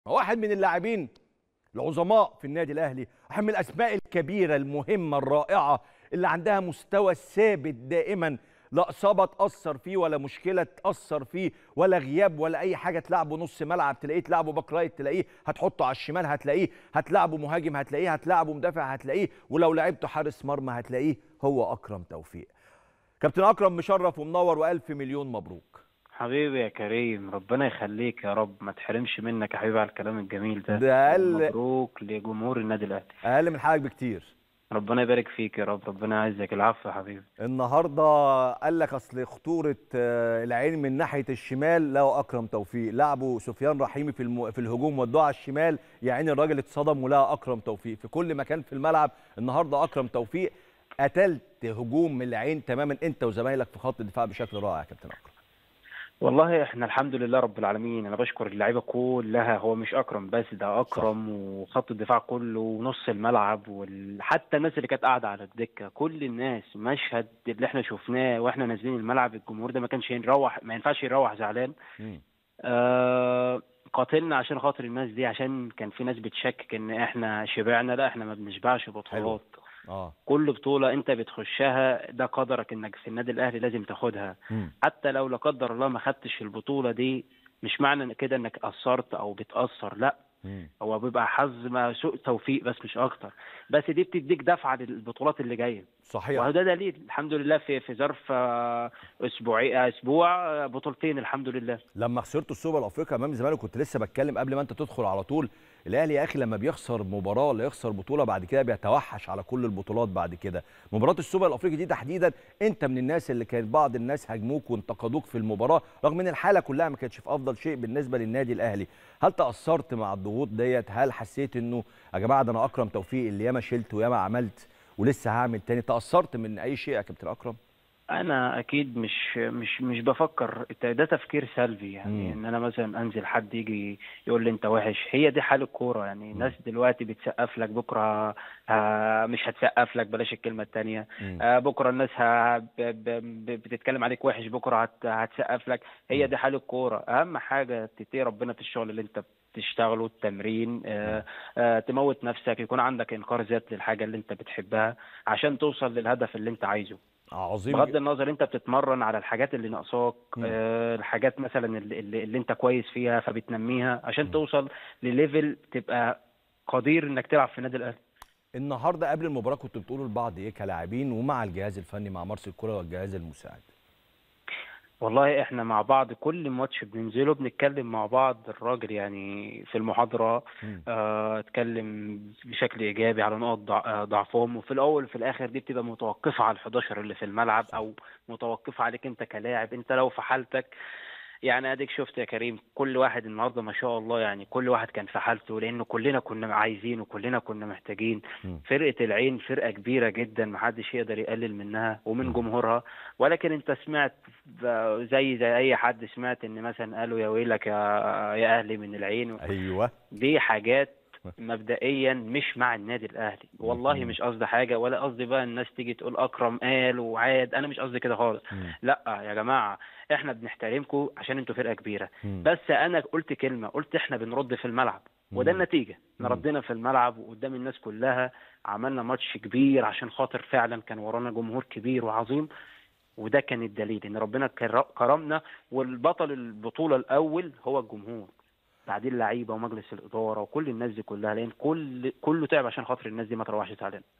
واحد من اللاعبين العظماء في النادي الاهلي واحد من الاسماء الكبيره المهمه الرائعه اللي عندها مستوى ثابت دائما لا اصابه تاثر فيه ولا مشكله تاثر فيه ولا غياب ولا اي حاجه تلعبه نص ملعب تلاقيه تلعبه باك رايت تلاقيه هتحطه على الشمال هتلاقيه هتلعبه مهاجم هتلاقيه هتلعبه مدافع هتلاقيه ولو لعبته حارس مرمى هتلاقيه هو اكرم توفيق كابتن اكرم مشرف ومنور والف مليون مبروك حبيبي يا كريم ربنا يخليك يا رب ما تحرمش منك يا حبيبي على الكلام الجميل ده ده أقل- مبروك لجمهور النادي الاهلي اقل من حالك بكتير ربنا يبارك فيك يا رب ربنا يعزك العفو يا حبيبي النهارده قال لك اصل خطوره آه، العين من ناحيه الشمال له اكرم توفيق لعبوا سفيان رحيمي في الم... في الهجوم ودوه على الشمال يعني الراجل اتصدم ولقى اكرم توفيق في كل مكان في الملعب النهارده اكرم توفيق قتلت هجوم من العين تماما انت وزمايلك في خط الدفاع بشكل رائع يا كابتن اكرم والله احنا الحمد لله رب العالمين انا بشكر اللعيبه كلها هو مش اكرم بس ده اكرم وخط الدفاع كله ونص الملعب وحتى الناس اللي كانت قاعده على الدكه كل الناس مشهد اللي احنا شفناه واحنا نازلين الملعب الجمهور ده ما كانش يروح ما ينفعش يروح زعلان مم. آه قاتلنا عشان خاطر الناس دي عشان كان في ناس بتشكك ان احنا شبعنا لا احنا ما بنشبعش بطولات اه كل بطولة انت بتخشها ده قدرك انك في النادي الاهلي لازم تاخدها مم. حتى لو لا قدر الله ما خدتش البطولة دي مش معنى إن كده انك قصرت او بتأثر لا مم. هو بيبقى حظ ما سوء توفيق بس مش اكتر بس دي بتديك دفعة للبطولات اللي جاية صحيح وهو ده دليل الحمد لله في في ظرف آه، اسبوعي اسبوع آه، بطولتين الحمد لله لما خسرتوا السوبر الافريقي امام الزمالك كنت لسه بتكلم قبل ما انت تدخل على طول الاهلي يا اخي لما بيخسر مباراه ولا يخسر بطوله بعد كده بيتوحش على كل البطولات بعد كده مباراه السوبر الافريقي دي تحديدا انت من الناس اللي كانت بعض الناس هاجموك وانتقدوك في المباراه رغم ان الحاله كلها ما كانتش في افضل شيء بالنسبه للنادي الاهلي هل تاثرت مع الضغوط ديت هل حسيت انه يا جماعه ده انا اكرم توفيق اللي ياما شلت وياما عملت ولسه هعمل تاني تاثرت من اي شيء يا كابتن اكرم انا اكيد مش مش مش بفكر ده تفكير سلبي يعني مم. ان انا مثلا انزل حد يجي يقول لي انت وحش هي دي حال الكوره يعني الناس دلوقتي بتسقف لك بكره آه، مش هتسقف لك بلاش الكلمه التانية مم. آه، بكره الناس ه- ب- ب- ب- بتتكلم عليك وحش بكره هت- هتسقف لك هي مم. دي حال الكوره اهم حاجه تتقي ربنا في الشغل اللي انت بتشتغله التمرين آه، آه، تموت نفسك يكون عندك انكار ذات للحاجه اللي انت بتحبها عشان توصل للهدف اللي انت عايزه عظيم بغض النظر انت بتتمرن على الحاجات اللي ناقصاك مم. آه، الحاجات مثلا اللي, اللي, اللي انت كويس فيها فبتنميها عشان مم. توصل لليفل تبقى قدير انك تلعب في النادي الاهلي النهارده قبل المباراه كنتوا بتقولوا لبعض ايه كلاعبين ومع الجهاز الفني مع مارسيل كولر والجهاز المساعد والله احنا مع بعض كل ماتش بننزله بنتكلم مع بعض الراجل يعني في المحاضرة مم. آه، اتكلم بشكل ايجابي على نقط ضع- آه، ضعفهم وفي الاول وفي الاخر دي بتبقى متوقفة على ال11 اللي في الملعب او متوقفة عليك انت كلاعب انت لو في حالتك يعني اديك شفت يا كريم كل واحد النهارده ما شاء الله يعني كل واحد كان في حالته لانه كلنا كنا عايزين وكلنا كنا محتاجين مم. فرقه العين فرقه كبيره جدا محدش يقدر يقلل منها ومن مم. جمهورها ولكن انت سمعت ب- زي زي اي حد سمعت ان مثلا قالوا يا ويلك يا يا اهلي من العين ايوه دي حاجات مبدئيا مش مع النادي الاهلي والله مم. مش قصدي حاجه ولا قصدي بقى الناس تيجي تقول اكرم قال وعاد انا مش قصدي كده خالص مم. لا يا جماعه احنا بنحترمكم عشان انتوا فرقه كبيره مم. بس انا قلت كلمه قلت احنا بنرد في الملعب وده مم. النتيجه احنا مم. ردينا في الملعب وقدام الناس كلها عملنا ماتش كبير عشان خاطر فعلا كان ورانا جمهور كبير وعظيم وده كان الدليل ان ربنا كر- كرمنا والبطل البطوله الاول هو الجمهور بعدين اللعيبه ومجلس الاداره وكل الناس دي كلها لان كل كله تعب عشان خاطر الناس دي ما تروحش زعلان